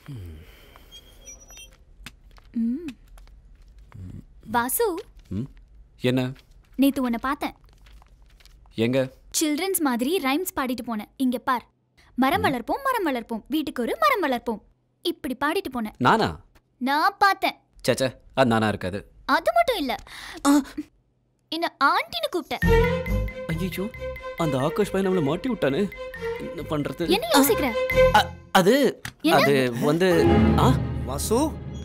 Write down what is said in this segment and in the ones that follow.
ம். வாசு ம் என்ன நேத்து உன்னை பார்த்தேன் எங்க சில்ட்ரன்ஸ் மாதிரி ரைம்ஸ் பாடிட்டு போனேன் இங்க பார் மரம் வளர்ப்போம் மரம் வளர்ப்போம் வீட்டுக்கு ஒரு மரம் வளர்ப்போம் இப்படி பாடிட்டு போனேன் நானா நான் பார்த்தேன் சேச்சே அது நானா இருக்காது அது மட்டும் இல்ல என்ன ஆண்டின்னு கூப்பிட்டேன் ஐயோ அந்த ஆகாஷ் பையன் நம்மள மாட்டி விட்டானே என்ன பண்றது என்ன யோசிக்கிற அ- அது அது வந்து ஆ வாசு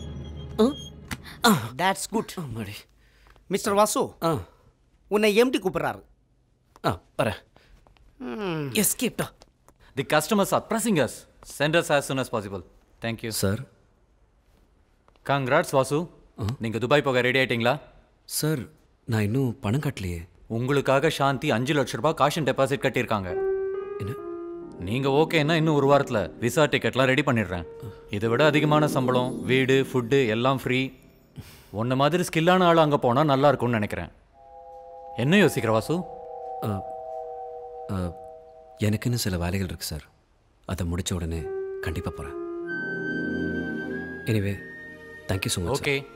தட்ஸ் குட் ஆமாடி மிஸ்டர் வாசு ஆ உன்னை எம்டி கூப்பிடுறாரு ஆ வரேன் எஸ்கேப்டா The customers are pressing us. Send us as soon as possible. Thank you. Sir Congrats, Vasu நீங்க துபாய் போக ரெடி ஆயிட்டீங்களா சார் நான் இன்னும் பணம் கட்டலையே உங்களுக்காக சாந்தி அஞ்சு லட்ச ரூபாய் காஷன் டெபாசிட் கட்டியிருக்காங்க என்ன நீங்க ஓகேன்னா இன்னும் ஒரு வாரத்துல விசா டிக்கெட்லாம் ரெடி பண்ணிடுறேன் இதை விட அதிகமான சம்பளம் வீடு ஃபுட்டு எல்லாம் ஃப்ரீ உன்ன மாதிரி ஸ்கில்லான ஆள் அங்கே போனால் நல்லா இருக்கும்னு நினைக்கிறேன் என்ன யோசிக்கிற வாசு ஆ, ஆ, எனக்குன்னு சில வேலைகள் இருக்கு சார் அதை முடிச்ச உடனே கண்டிப்பாக போகிறேன் anyway thank you so much okay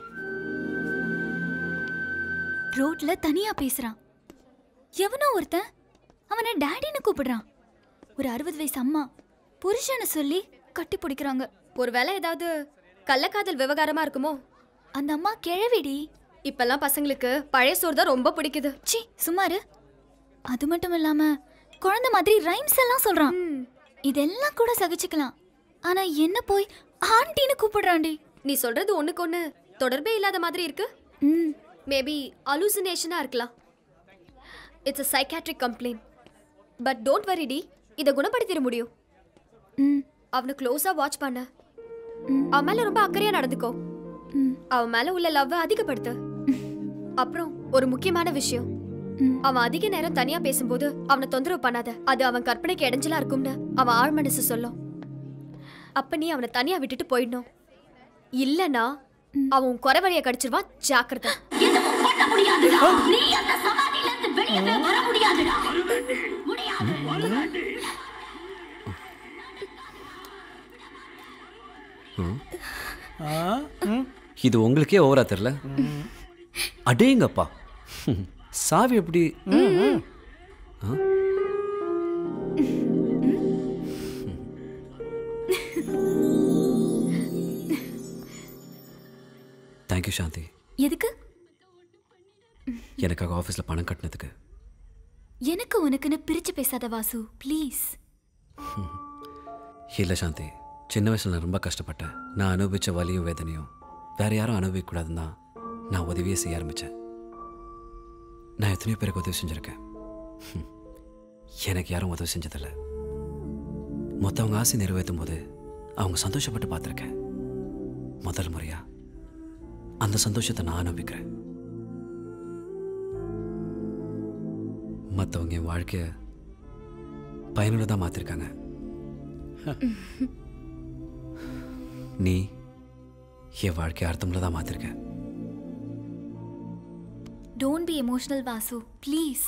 ரோட்ல தனியா பேசுறான் எவனோ ஒருத்தன் அவனை டேடின்னு கூப்பிடுறான் ஒரு அறுபது வயசு அம்மா புருஷனை சொல்லி கட்டி பிடிக்கிறாங்க ஒருவேளை ஏதாவது கள்ளக்காதல் விவகாரமா இருக்குமோ அந்த அம்மா கிழவிடி இப்பெல்லாம் பசங்களுக்கு பழைய சோறு தான் ரொம்ப பிடிக்குது சி சுமாரு அது மட்டும் இல்லாம குழந்தை மாதிரி ரைம்ஸ் எல்லாம் சொல்றான் இதெல்லாம் கூட சகிச்சுக்கலாம் ஆனா என்ன போய் ஆண்டின்னு கூப்பிடுறான்டி நீ சொல்றது ஒண்ணுக்கு ஒண்ணு தொடர்பே இல்லாத மாதிரி இருக்கு ம் மேபி அலூசினேஷனா இருக்கலாம் it's a psychiatric complaint but don't worry டி இதை குணப்படுத்திட முடியும் ம் அவனை க்ளோஸா வாட்ச் பண்ண அவன் மேல ரொம்ப அக்கறையா நடந்துக்கோ அவன் மேல உள்ள லவ் அதிகப்படுத்து அப்புறம் ஒரு முக்கியமான விஷயம் அவன் அதிக நேரம் தனியா பேசும்போது அவனை தொந்தரவு பண்ணாத அது அவன் கற்பனைக்கு இடைஞ்சலா இருக்கும்னு அவன் ஆழ் மனசு சொல்லும் அப்ப நீ அவனை தனியா விட்டுட்டு போயிடணும் இல்லனா அவன் உன் குறைவழிய கடிச்சிருவான் ஜாக்கிரதை இது உங்களுக்கே ஓவரா தெரில அடேங்கப்பா சாவி எப்படி ஆ? தேங்க்யூ சாந்தி எதுக்கு எனக்காக ஆஃபீஸில் பணம் கட்டினதுக்கு எனக்கு உனக்குன்னு பிரிச்சு பேசாத வாசு ப்ளீஸ் இல்லை சாந்தி சின்ன வயசுல நான் ரொம்ப கஷ்டப்பட்டேன் நான் அனுபவிச்ச வலியும் வேதனையும் வேற யாரும் அனுபவிக்கக்கூடாதுன்னு தான் நான் உதவியே செய்ய ஆரம்பித்தேன் நான் எத்தனையோ பேருக்கு உதவி செஞ்சுருக்கேன் ஹம். எனக்கு யாரும் உதவி செஞ்சதில்லை மொத்தவங்க ஆசை நிறைவேற்றும் போது அவங்க சந்தோஷப்பட்டு பார்த்துருக்கேன் முதல் முறையா அந்த சந்தோஷத்தை நான் அனுபவிக்கிறேன் மற்றவங்க என் வாழ்க்கையை பயனுள்ளதாக மாற்றிருக்காங்க நீ என் வாழ்க்கையை அர்த்தமுள்ளதாக மாற்றிருக்க don't be emotional Vasu please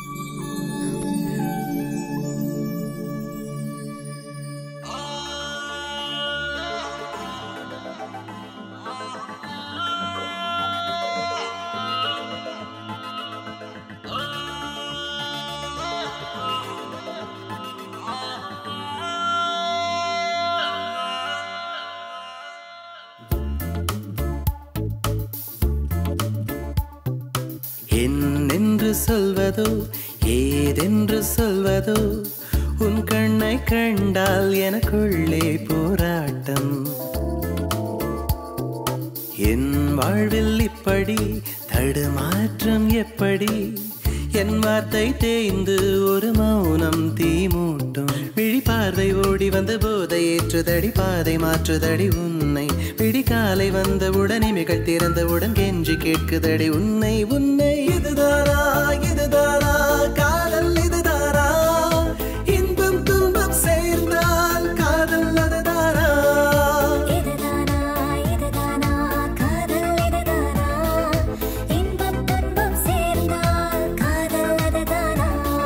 என்னென்று சொல்வதோ ஏதென்று சொல்வதோ உன் கண்ணை கண்டால் எனக்குள்ளே போராட்டம் என் வாழ்வில் இப்படி தடுமாற்றம் எப்படி என் வார்த்தை தேய்ந்து ஒரு மௌனம் தீ மூட்டும் விழி பார்வை ஓடி வந்த போதை ஏற்றுதடி பாதை மாற்றுதடி உன்னை விடி காலை வந்தவுடன் இமைகள் திறந்தவுடன் கெஞ்சி கேட்குதடி உன்னை உன்னை இதுதானா இதுதானா காதல் இதுதானா இன்பம் துன்பம் சேர்ந்தால் காதல் அதுதானா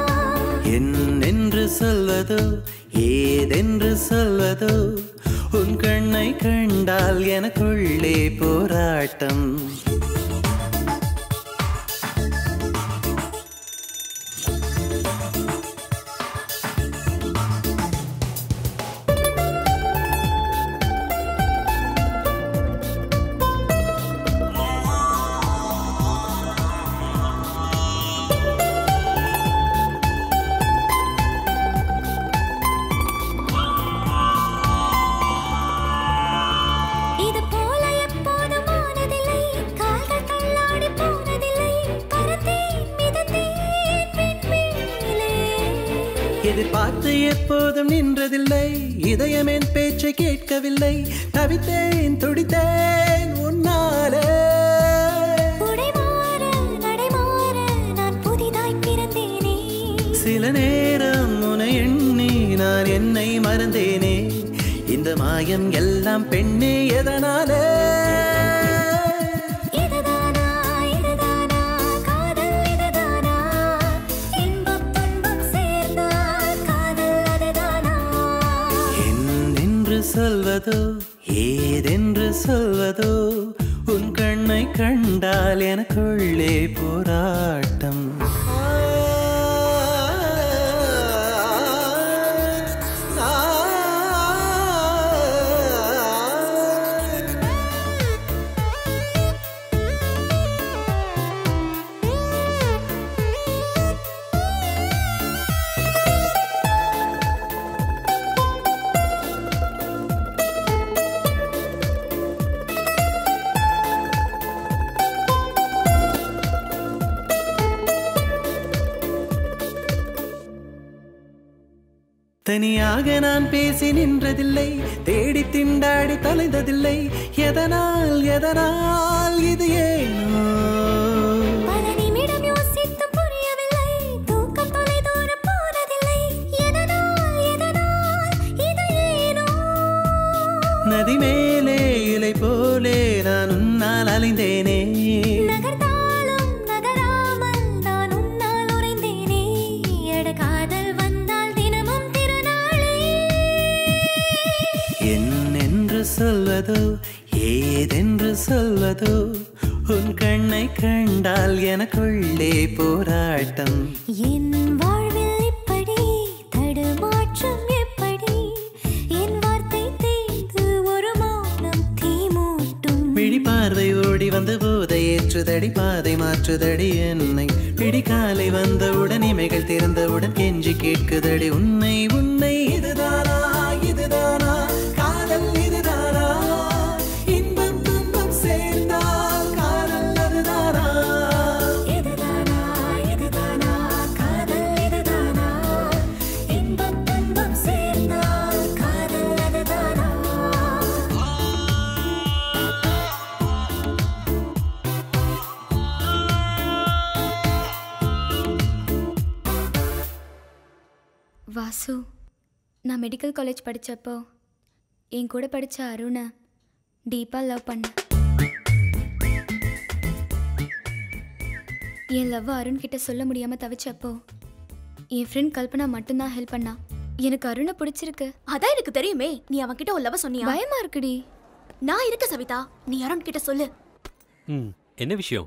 என்னென்று சொல்வதோ ஏதென்று சொல்வதோ உன் கண்ணை கண்டால் எனக்குள்ளே போராட்டம் இது போல எப்போதும் ஆனதில்லை கால்கள் தள்ளாடி போனதில்லை பறந்தேன் மிதந்தேன் விண்மீனிலே எதிர்பார்த்து எப்போதும் நின்றதில்லை இதயம் என் பேச்சை கேட்கவில்லை தவித்தேன் துடித்தேன் உன்னாலே உடைமாற நடைமாற நான் புதிதாய் பிறந்தேனே சில நேரம் உன எண்ணி நான் என்னை மறந்தேனே இந்த மாயம் எல்லாம் பெண்ணே எதனாலே இதுதானா இதுதானா காதல் இதுதானா இன்பம் துன்பம் சேர்ந்தால் காதல் அதுதானா என்னென்று சொல்வதோ ஏதென்று சொல்வதோ உன் கண்ணை கண்டால் எனக்குள்ளே போராட்டம் தனியாக நான் பேசி நின்றதில்லை தேடி திண்டாடி தொலைந்ததில்லை எதனால் எதனால் இது ஏனோ பல நிமிடம் யோசித்து புரியவில்லை தூக்கம் தொலை தூரம் போனதில்லை எதனால் எதனால் இது ஏனோ நதி மேலே இலை போலே நான் உன்னால் அலைந்தேனே நகர்ந்தாலும் நகராமல் நான் உன்னால் உறைந்தேனே எட காதல் வந்தால் தினமும் திருநாளே என்னென்று சொல்வதோ ஏதென்று சொல்வதோ உன் கண்ணை கண்டால் எனக்குள்ளே போராட்டம் என் வாழ்வில் இப்படி தடுமாற்றம் எப்படி என் வார்த்தை தேய்ந்து ஒரு மௌனம் தீ மூட்டும் விழி பார்வை ஓடி வந்து போதை ஏற்றுதடி பாதை மாற்றுதடி என்னை பிடிக்காலை வந்தவுடன் இமைகள் திறந்தவுடன் கெஞ்சி கேட்குதடி உன்னை உன்னை இதுதானா இதுதானா காதல் இதுதானா இன்பம் துன்பம் சேர்ந்தால் காதல் அதுதானா இதுதானா இதுதானா காதல் இதுதானா இன்பம் துன்பம் சேர்ந்தால் காதல் அதுதானா வாசு நான் மெடிக்கல் காலேஜ் படித்தப்போ என் கூட படித்த அருணை டீப்பாக லவ் பண்ணேன் என் லவ் அருண் கிட்ட சொல்ல முடியாமல் தவிச்சப்போ என் ஃப்ரெண்ட் கல்பனா மட்டும்தான் ஹெல்ப் பண்ணா எனக்கு அருணை பிடிச்சிருக்கு அதான் எனக்கு தெரியுமே நீ அவன்கிட்ட ஒரு லவ் சொன்னியா பயமா இருக்குடி நான் இருக்க சவிதா நீ அருண் கிட்ட சொல்லு ம் என்ன விஷயம்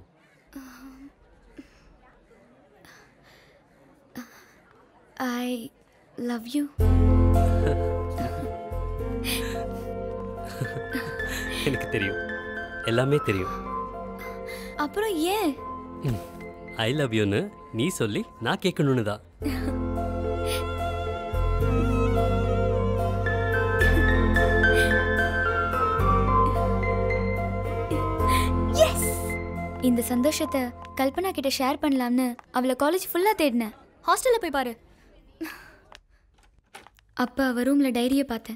ஐ லவ் யூ எனக்கு தெரியும் எல்லாமே தெரியும் அப்புறம் ஏன் ஐ லவ் யூன்னு நீ சொல்லி நான் கேட்கணுன்னு தான் இந்த சந்தோஷத்தை கல்பனா கிட்ட ஷேர் பண்ணலாம்னு அவளை காலேஜ் ஃபுல்லாக தேடினேன் ஹாஸ்டல்ல போய் பாரு அப்போ அவ ரூமில் டைரியை பார்த்தேன்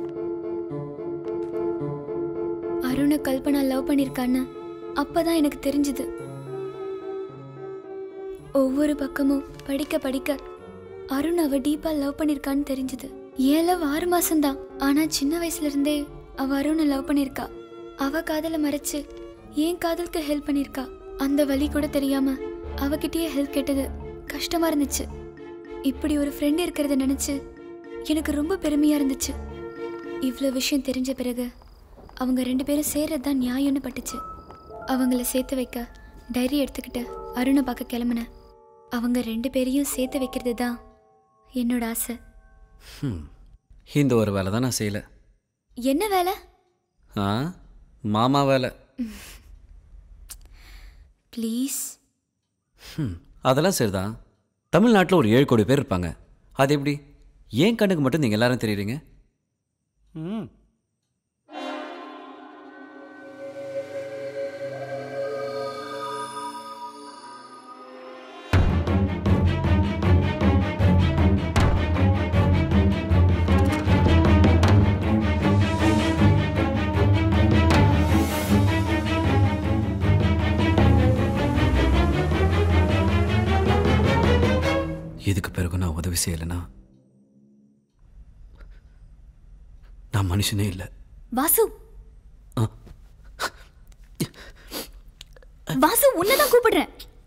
அருணை கல்பனா லவ் பண்ணியிருக்கான்னு அப்பதான் எனக்கு தெரிஞ்சுது ஒவ்வொரு பக்கமும் படிக்க படிக்க அருண் அவ டீப்பா லவ் பண்ணியிருக்கான்னு தெரிஞ்சுது ஏன் லவ் ஆறு மாசம்தான் ஆனா சின்ன வயசுல இருந்தே அவ அருணை லவ் பண்ணியிருக்கா அவ காதலை மறைச்சு ஏன் காதலுக்கு ஹெல்ப் பண்ணியிருக்கா அந்த வழி கூட தெரியாம அவகிட்டயே ஹெல்ப் கேட்டது கஷ்டமா இருந்துச்சு இப்படி ஒரு ஃப்ரெண்ட் இருக்கிறத நினைச்சு எனக்கு ரொம்ப பெருமையா இருந்துச்சு இவ்வளோ விஷயம் தெரிஞ்ச பிறகு அவங்க ரெண்டு பேரும் சேர்றது தான் நியாயம்னு பட்டுச்சு அவங்கள சேர்த்து வைக்க டைரி எடுத்துக்கிட்டு அருணை பார்க்க கிளம்புனேன் அவங்க ரெண்டு பேரையும் சேர்த்து வைக்கிறது தான் என்னோட ஆசை ம் இந்த ஒரு வேலை தான் நான் செய்யலை என்ன வேலை ஆ மாமா வேலை ப்ளீஸ் ம் அதெல்லாம் சரிதான் தமிழ்நாட்டில் ஒரு ஏழு கோடி பேர் இருப்பாங்க அது எப்படி ஏன் கண்ணுக்கு மட்டும் நீங்கள் எல்லாரும் தெரியுறீங்க ம் இதுக்கு பிறகு நான் உதவி செய்யலைன்னா நான் மனுஷனே இல்லை வாசு ஆ. வாசு உன்னதான் கூப்பிடுறேன்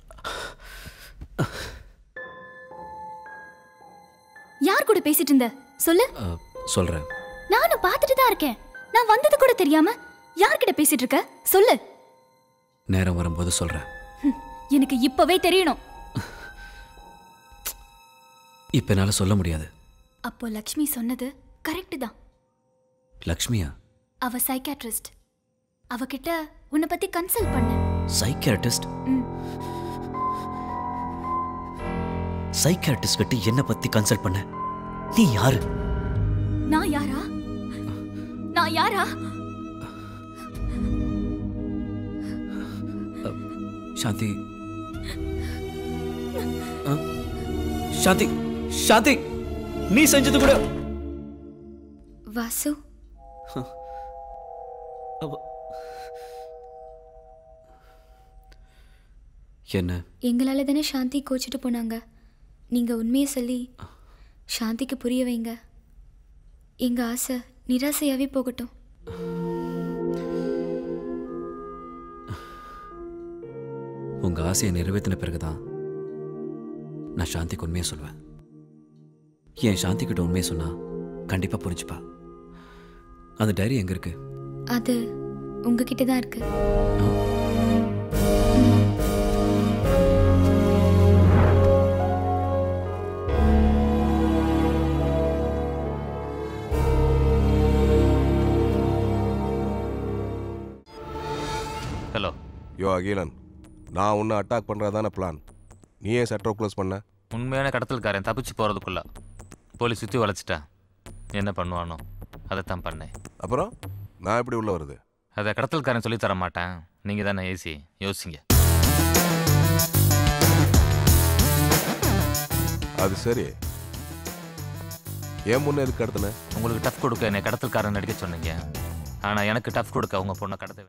யார் கூட பேசிட்டு இருந்த சொல்லு சொல்கிறேன் நானும் பார்த்துட்டு தான் இருக்கேன் நான் வந்தது கூட தெரியாம யார்கிட்ட பேசிட்டு இருக்க சொல்லு நேரம் வரும்போது சொல்கிறேன் ஹம், எனக்கு இப்பவே தெரியணும் இப்போ என்னால் சொல்ல முடியாது அப்போ லக்ஷ்மி சொன்னது கரெக்ட் தான் லக்ஷ்மியா அவ சைக்காட்ரிஸ்ட் அவகிட்ட உன்னை பத்தி கன்சல்ட் பண்ண சைக்கியாட்டிஸ்ட் ம். சைக்கியாட்டிஸ்ட் கிட்ட என்னை பற்றி கன்சல்ட் பண்ண நீ யாரு நான் யாரா நான் யாரா சாந்தி ஆ? சாந்தி சாந்தி நீ செஞ்சது கூட வாசு என்ன எங்களால தானே சாந்தி கோச்சிட்டு போனாங்க நீங்க உண்மையை சொல்லி சாந்திக்கு புரிய வைங்க எங்க ஆசை நிராசையாவே போகட்டும் உங்க ஆசையை நிறைவேற்றின பிறகுதான் நான் சாந்திக்கு உண்மையை சொல்வேன் என் சாந்தி கிட்ட உண்மையை சொன்னா கண்டிப்பா புரிஞ்சுப்பா அந்த டைரி எங்க இருக்கு அது உங்ககிட்ட தான் இருக்கு ஹலோ யோ அகிலன் நான் உன்னை அட்டாக் பண்ணுறதான பிளான் நீ ஏன் சட்டரை க்ளோஸ் பண்ண உண்மையான கடத்தல்காரன் தப்பிச்சு போகிறதுக்குள்ள போலீஸ் சுற்றி வளைச்சிட்டான் என்ன பண்ணுவானோ அதைத்தான் பண்ணேன் அப்புறம் நான் எப்படி உள்ள வருது அதை கடத்தல்காரன் சொல்லி தர மாட்டேன் நீங்கள் தானே ஏசி யோசிங்க அது சரி ஏன் முன்னே எதுக்கு கடத்தின உங்களுக்கு டஃப் கொடுக்க என்னை கடத்தல்காரன் நடிக்க சொன்னீங்க ஆனால் எனக்கு டஃப் கொடுக்க உங்கள் பொண்ணை கடத்த